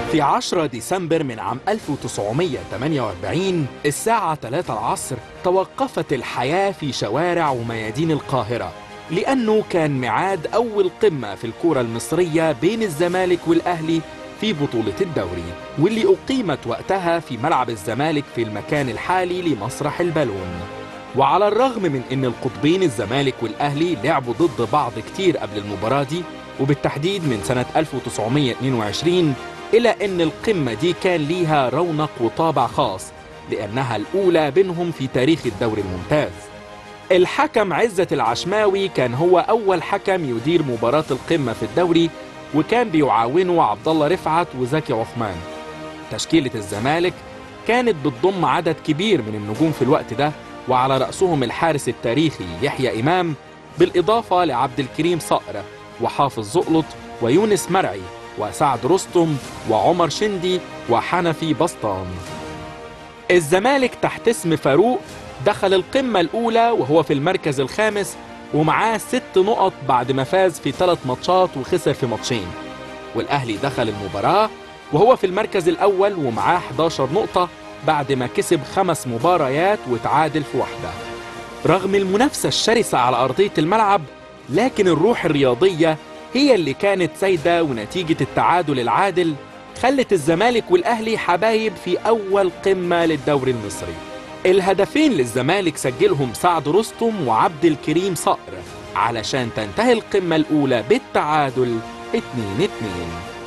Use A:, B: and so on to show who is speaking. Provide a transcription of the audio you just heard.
A: في 10 ديسمبر من عام 1948 الساعة 3 العصر توقفت الحياة في شوارع وميادين القاهرة لأنه كان ميعاد أول قمة في الكرة المصرية بين الزمالك والأهلي في بطولة الدوري واللي أقيمت وقتها في ملعب الزمالك في المكان الحالي لمسرح البالون وعلى الرغم من أن القطبين الزمالك والأهلي لعبوا ضد بعض كتير قبل المباراة دي وبالتحديد من سنة 1922 إلى أن القمة دي كان ليها رونق وطابع خاص لأنها الأولى بينهم في تاريخ الدوري الممتاز الحكم عزة العشماوي كان هو أول حكم يدير مباراة القمة في الدوري وكان بيعاونه عبد الله رفعت وزكي عثمان تشكيلة الزمالك كانت بتضم عدد كبير من النجوم في الوقت ده وعلى رأسهم الحارس التاريخي يحيى إمام بالإضافة لعبد الكريم صقر وحافظ زقلط ويونس مرعي وسعد رستم وعمر شندي وحنفي بسطام الزمالك تحت اسم فاروق دخل القمة الأولى وهو في المركز الخامس ومعاه ست نقط بعد ما فاز في ثلاث ماتشات وخسر في ماتشين والأهلي دخل المباراة وهو في المركز الأول ومعاه 11 نقطة بعد ما كسب خمس مباريات وتعادل في واحدة رغم المنافسة الشرسة على أرضية الملعب لكن الروح الرياضية هي اللي كانت سايدة ونتيجة التعادل العادل خلت الزمالك والأهلي حبايب في أول قمة للدوري المصري الهدفين للزمالك سجلهم سعد رستم وعبد الكريم صقر علشان تنتهي القمة الأولى بالتعادل 2-2